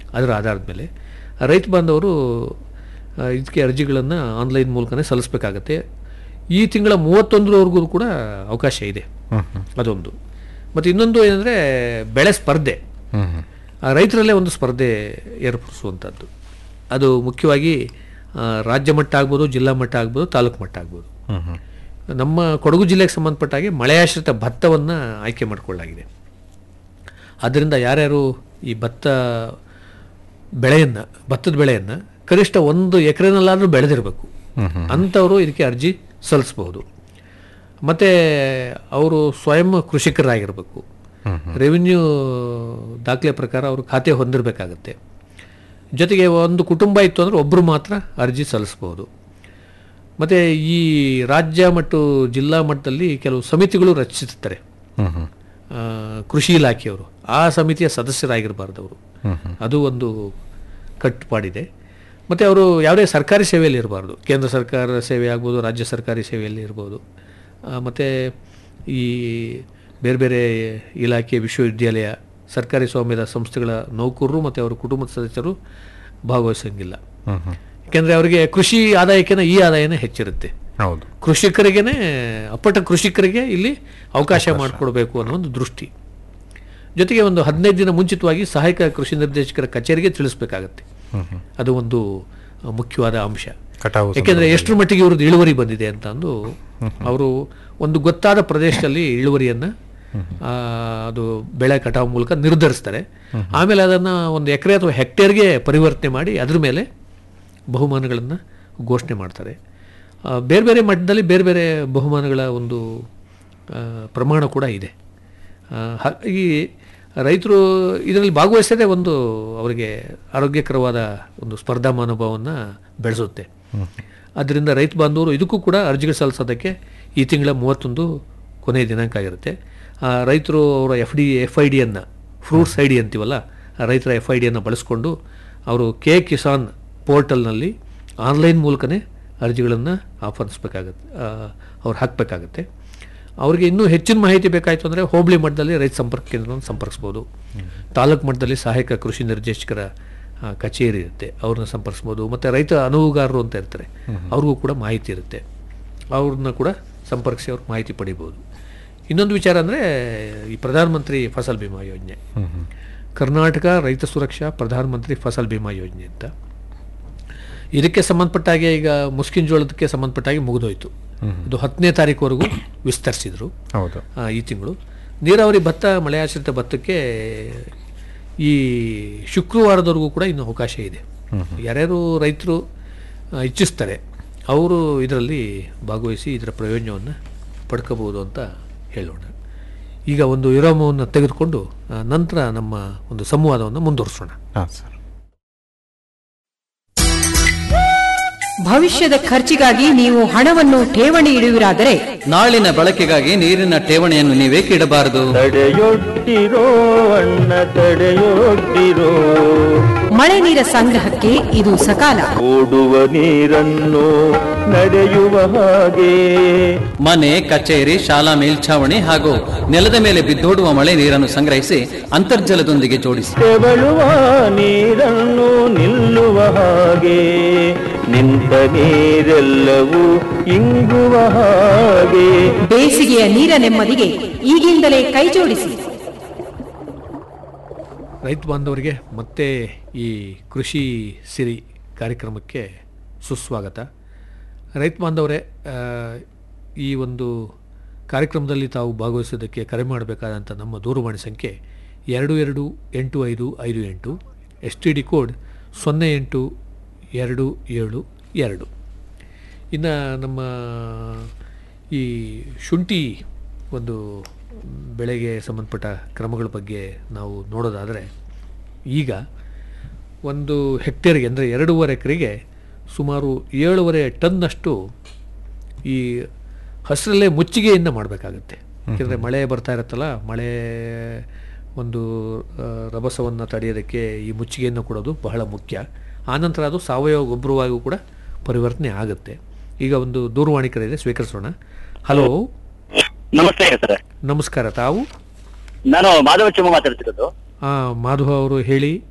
ಅದರ ಆಧಾರದ ಮೇಲೆ ರೈತ ಬಾಂಧವರು ಆ, ಇದಕ್ಕೆ ಅರ್ಜಿಗಳನ್ನು ಆನ್ಲೈನ್ ಮೂಲಕನೇ ಸಲ್ಲಿಸಬೇಕಾಗತ್ತೆ ಈ ತಿಂಗಳ ಮೂವತ್ತೊಂದರವರೆಗೂ ಕೂಡ ಅವಕಾಶ ಇದೆ ಅದೊಂದು ಮತ್ತು ಇನ್ನೊಂದು ಏನಂದರೆ ಬೆಳೆ ಸ್ಪರ್ಧೆ ಆ ರೈತರಲ್ಲೇ ಒಂದು ಸ್ಪರ್ಧೆ ಏರ್ಪಡಿಸುವಂಥದ್ದು ಅದು ಮುಖ್ಯವಾಗಿ ಆ, ರಾಜ್ಯ ಮಟ್ಟ ಆಗ್ಬೋದು ಜಿಲ್ಲಾ ಮಟ್ಟ ಆಗ್ಬೋದು ತಾಲೂಕು ಮಟ್ಟ ಆಗ್ಬೋದು ನಮ್ಮ ಕೊಡಗು ಜಿಲ್ಲೆಗೆ ಸಂಬಂಧಪಟ್ಟ ಹಾಗೆ ಮಳೆಯಾಶ್ರಿತ ಭತ್ತವನ್ನು ಆಯ್ಕೆ ಮಾಡಿಕೊಳ್ಳಲಾಗಿದೆ ಆದ್ದರಿಂದ ಯಾರ್ಯಾರು ಈ ಭತ್ತ ಬೆಳೆಯನ್ನು ಭತ್ತದ ಬೆಳೆಯನ್ನು ಕನಿಷ್ಠ ಒಂದು ಎಕರೆನಲ್ಲಾದರೂ ಬೆಳೆದಿರಬೇಕು ಅಂಥವರು ಇದಕ್ಕೆ ಅರ್ಜಿ ಸಲ್ಲಿಸಬಹುದು ಮತ್ತು ಅವರು ಸ್ವಯಂ ಕೃಷಿಕರಾಗಿರಬೇಕು ರೆವಿನ್ಯೂ ದಾಖಲೆ ಪ್ರಕಾರ ಅವರು ಖಾತೆ ಹೊಂದಿರಬೇಕಾಗತ್ತೆ ಜೊತೆಗೆ ಒಂದು ಕುಟುಂಬ ಇತ್ತು ಅಂದರೆ ಒಬ್ಬರು ಮಾತ್ರ ಅರ್ಜಿ ಸಲ್ಲಿಸ್ಬೋದು ಮತ್ತು ಈ ರಾಜ್ಯ ಮತ್ತು ಜಿಲ್ಲಾ ಮಟ್ಟದಲ್ಲಿ ಕೆಲವು ಸಮಿತಿಗಳು ರಚಿಸುತ್ತಾರೆ ಆ, ಕೃಷಿ ಇಲಾಖೆಯವರು ಆ ಸಮಿತಿಯ ಸದಸ್ಯರಾಗಿರಬಾರ್ದು ಅವರು ಅದು ಒಂದು ಕಟ್ಟುಪಾಡಿದೆ ಮತ್ತು ಅವರು ಯಾವುದೇ ಸರ್ಕಾರಿ ಸೇವೆಯಲ್ಲಿ ಇರಬಾರ್ದು ಕೇಂದ್ರ ಸರ್ಕಾರ ಸೇವೆ ಆಗ್ಬೋದು ರಾಜ್ಯ ಸರ್ಕಾರಿ ಸೇವೆಯಲ್ಲಿ ಇರ್ಬೋದು ಮತ್ತು ಈ ಬೇರೆ ಬೇರೆ ಇಲಾಖೆ ವಿಶ್ವವಿದ್ಯಾಲಯ ಸರ್ಕಾರಿ ಸ್ವಾಮ್ಯದ ಸಂಸ್ಥೆಗಳ ನೌಕರರು ಮತ್ತು ಅವರ ಕುಟುಂಬದ ಸದಸ್ಯರು ಭಾಗವಹಿಸಂಗಿಲ್ಲ ಯಾಕೆಂದರೆ ಅವರಿಗೆ ಕೃಷಿ ಆದಾಯಕ್ಕಿಂತ ಈ ಆದಾಯನೇ ಹೆಚ್ಚಿರುತ್ತೆ ಹೌದು ಕೃಷಿಕರಿಗೇನೆ ಅಪ್ಪಟ ಕೃಷಿಕರಿಗೆ ಇಲ್ಲಿ ಅವಕಾಶ ಮಾಡಿಕೊಡ್ಬೇಕು ಅನ್ನೋ ಒಂದು ದೃಷ್ಟಿ ಜೊತೆಗೆ ಒಂದು ಹದಿನೈದು ದಿನ ಮುಂಚಿತವಾಗಿ ಸಹಾಯಕ ಕೃಷಿ ನಿರ್ದೇಶಕರ ಕಚೇರಿಗೆ ತಿಳಿಸ್ಬೇಕಾಗತ್ತೆ ಅದು ಒಂದು ಆ, ಮುಖ್ಯವಾದ ಅಂಶ ಕಟಾವು ಯಾಕೆಂದರೆ ಎಷ್ಟರ ಮಟ್ಟಿಗೆ ಇವ್ರದ್ದು ಇಳುವರಿ ಬಂದಿದೆ ಅಂತ ಅಂದು ಅವರು ಒಂದು ಗೊತ್ತಾದ ಪ್ರದೇಶದಲ್ಲಿ ಇಳುವರಿಯನ್ನು ಅದು ಬೆಳೆ ಕಟಾವು ಮೂಲಕ ನಿರ್ಧರಿಸ್ತಾರೆ ಆಮೇಲೆ ಅದನ್ನು ಒಂದು ಎಕರೆ ಅಥವಾ ಹೆಕ್ಟೇರ್ಗೆ ಪರಿವರ್ತನೆ ಮಾಡಿ ಅದ್ರ ಮೇಲೆ ಬಹುಮಾನಗಳನ್ನು ಘೋಷಣೆ ಮಾಡ್ತಾರೆ ಆ, ಬೇರೆ ಬೇರೆ ಮಟ್ಟದಲ್ಲಿ ಬೇರೆ ಬೇರೆ ಬಹುಮಾನಗಳ ಒಂದು ಆ, ಪ್ರಮಾಣ ಕೂಡ ಇದೆ ಆ, ಹಾಗಾಗಿ ರೈತರು ಇದರಲ್ಲಿ ಭಾಗವಹಿಸೋದೇ ಒಂದು ಅವರಿಗೆ ಆರೋಗ್ಯಕರವಾದ ಒಂದು ಸ್ಪರ್ಧಾ ಮನೋಭಾವವನ್ನು ಬೆಳೆಸುತ್ತೆ ಆದ್ದರಿಂದ ರೈತ ಬಾಂಧವರು ಇದಕ್ಕೂ ಕೂಡ ಅರ್ಜಿಗಳು ಸಲ್ಲಿಸೋದಕ್ಕೆ ಈ ತಿಂಗಳ ಮೂವತ್ತೊಂದು ಕೊನೆಯ ದಿನಾಂಕ ಆಗಿರುತ್ತೆ ಆ, ರೈತರು ಅವರ ಎಫ್ ಡಿ ಎಫ್ ಐ ಡಿಯನ್ನು ಫ್ರೂಟ್ಸ್ ಐ ಡಿ ಅಂತೀವಲ್ಲ ಆ ರೈತರ ಎಫ್ ಐ ಡಿಯನ್ನು ಬಳಸ್ಕೊಂಡು ಅವರು ಕೆ ಕಿಸಾನ್ ಪೋರ್ಟಲ್ನಲ್ಲಿ ಆನ್ಲೈನ್ ಮೂಲಕನೇ ಅರ್ಜಿಗಳನ್ನು ಆಹ್ವಾನಿಸ್ಬೇಕಾಗತ್ತೆ ಆ, ಅವ್ರು ಹಾಕಬೇಕಾಗತ್ತೆ ಅವರಿಗೆ ಇನ್ನೂ ಹೆಚ್ಚಿನ ಮಾಹಿತಿ ಬೇಕಾಯಿತು ಅಂದರೆ ಹೋಬಳಿ ಮಟ್ಟದಲ್ಲಿ ರೈತ ಸಂಪರ್ಕ ಕೇಂದ್ರವನ್ನು ಸಂಪರ್ಕಿಸ್ಬೋದು ತಾಲೂಕು ಮಟ್ಟದಲ್ಲಿ ಸಹಾಯಕ ಕೃಷಿ ನಿರ್ದೇಶಕರ ಆ, ಕಚೇರಿ ಇರುತ್ತೆ ಅವ್ರನ್ನ ಸಂಪರ್ಕಿಸ್ಬೋದು ಮತ್ತು ರೈತ ಅನುವುಗಾರರು ಅಂತ ಇರ್ತಾರೆ ಅವ್ರಿಗೂ ಕೂಡ ಮಾಹಿತಿ ಇರುತ್ತೆ ಅವ್ರನ್ನ ಕೂಡ ಸಂಪರ್ಕಿಸಿ ಅವ್ರು ಮಾಹಿತಿ ಪಡಿಬೋದು ಇನ್ನೊಂದು ವಿಚಾರ ಅಂದರೆ ಈ ಪ್ರಧಾನಮಂತ್ರಿ ಫಸಲ್ ಬಿಮಾ ಯೋಜನೆ ಕರ್ನಾಟಕ ರೈತ ಸುರಕ್ಷಾ ಪ್ರಧಾನಮಂತ್ರಿ ಫಸಲ್ ಬಿಮಾ ಯೋಜನೆ ಅಂತ ಇದಕ್ಕೆ ಸಂಬಂಧಪಟ್ಟ ಹಾಗೆ ಈಗ ಮುಸ್ಕಿನ್ ಜೋಳದಕ್ಕೆ ಸಂಬಂಧಪಟ್ಟ ಹಾಗೆ ಮುಗಿದೋಯ್ತು ಇದು ಹತ್ತನೇ ತಾರೀಕುವರೆಗೂ ವಿಸ್ತರಿಸಿದರು ಹೌದು ಆ, ಈ ತಿಂಗಳು ನೀರಾವರಿ ಭತ್ತ ಮಳೆಯಾಶ್ರಿತ ಭತ್ತಕ್ಕೆ ಈ ಶುಕ್ರವಾರದವರೆಗೂ ಕೂಡ ಇನ್ನು ಅವಕಾಶ ಇದೆ ಯಾರ್ಯಾರು ರೈತರು ಆ, ಇಚ್ಛಿಸ್ತಾರೆ ಅವರು ಇದರಲ್ಲಿ ಭಾಗವಹಿಸಿ ಇದರ ಪ್ರಯೋಜನವನ್ನು ಪಡ್ಕೋಬಹುದು ಅಂತ ಹೇಳೋಣ ಈಗ ಒಂದು ವಿರಾಮವನ್ನು ತೆಗೆದುಕೊಂಡು ಆ, ನಂತರ ನಮ್ಮ ಒಂದು ಸಂವಾದವನ್ನು ಮುಂದುವರಿಸೋಣ ಹಾಂ ಸರ್ ಭವಿಷ್ಯದ ಖರ್ಚಿಗಾಗಿ ನೀವು ಹಣವನ್ನು ಠೇವಣಿ ಇಡುವಿರಾದರೆ ನಾಳಿನ ಬಳಕೆಗಾಗಿ ನೀರಿನ ಠೇವಣಿಯನ್ನು ನೀವೇಕೆ ಇಡಬಾರದು ತಡೆಯೊಡ್ಡಿರೋ ಅಣ್ಣ ತಡೆಯೊಡ್ಡಿರೋ ಮಳೆ ನೀರ ಸಂಗ್ರಹಕ್ಕೆ ಇದು ಸಕಾಲ ಓಡುವ ನೀರನ್ನು ನಡೆಯುವ ಹಾಗೆ ಮನೆ ಕಚೇರಿ ಶಾಲಾ ಮೇಲ್ಛಾವಣಿ ಹಾಗೂ ನೆಲದ ಮೇಲೆ ಬಿದ್ದೋಡುವ ಮಳೆ ನೀರನ್ನು ಸಂಗ್ರಹಿಸಿ ಅಂತರ್ಜಲದೊಂದಿಗೆ ಜೋಡಿಸಿ ತೆವಳುವ ನೀರನ್ನು ನಿಲ್ಲುವ ಹಾಗೆ ನಿಂತ ನೀರೆಲ್ಲವೂ ಇಂಗುವ ಹಾಗೆ ಬೇಸಿಗೆಯ ನೀರ ನೆಮ್ಮದಿಗೆ ಈಗಿಂದಲೇ ಕೈಜೋಡಿಸಿ ರೈತ ಬಾಂಧವರಿಗೆ ಮತ್ತೆ ಈ ಕೃಷಿ ಸಿರಿ ಕಾರ್ಯಕ್ರಮಕ್ಕೆ ಸುಸ್ವಾಗತ ರೈತ ಬಾಂಧವರೇ ಆ, ಈ ಒಂದು ಕಾರ್ಯಕ್ರಮದಲ್ಲಿ ತಾವು ಭಾಗವಹಿಸೋದಕ್ಕೆ ಕರೆ ಮಾಡಬೇಕಾದಂಥ ನಮ್ಮ ದೂರವಾಣಿ ಸಂಖ್ಯೆ ಎರಡು ಎರಡು ಎಂಟು ಐದು ಐದು ಎಂಟು ಎಸ್ ಟಿ ಡಿ ಕೋಡ್ ಸೊನ್ನೆ ಎಂಟು ಎರಡು ಏಳು ಎರಡು ಇನ್ನು ನಮ್ಮ ಈ ಶುಂಠಿ ಒಂದು ಬೆಳೆಗೆ ಸಂಬಂಧಪಟ್ಟ ಕ್ರಮಗಳ ಬಗ್ಗೆ ನಾವು ನೋಡೋದಾದರೆ ಈಗ ಒಂದು ಹೆಕ್ಟೇರ್ಗೆ ಅಂದರೆ ಎರಡೂವರೆ ಎಕರೆಗೆ ಸುಮಾರು ಏಳುವರೆ ಟನ್ನಷ್ಟು ಈ ಹಸಿರಲ್ಲೇ ಮುಚ್ಚಿಗೆಯನ್ನು ಮಾಡಬೇಕಾಗತ್ತೆ ಯಾಕೆಂದರೆ ಮಳೆ ಬರ್ತಾ ಇರುತ್ತಲ್ಲ ಮಳೆ ಒಂದು ರಭಸವನ್ನು ತಡೆಯೋದಕ್ಕೆ ಈ ಮುಚ್ಚಿಗೆಯನ್ನು ಕೊಡೋದು ಬಹಳ ಮುಖ್ಯ ಆನಂತರ ಅದು ಸಾವಯವ ಗೊಬ್ಬರವಾಗಿಯೂ ಕೂಡ ಪರಿವರ್ತನೆ ಆಗುತ್ತೆ ಈಗ ಒಂದು ದೂರವಾಣಿ ಕರೆ ಇದೆ ಸ್ವೀಕರಿಸೋಣ ಹಲೋ ನಮಸ್ತೆ ಸರ್ ನಮಸ್ಕಾರ ತಾವು ನಾನು ಮಾಧವ ಚೆಮ್ಮ ಮಾತಾಡ್ತಿರೋದು ಆ, ಮಾಧವ ಅವರು ಹೇಳಿ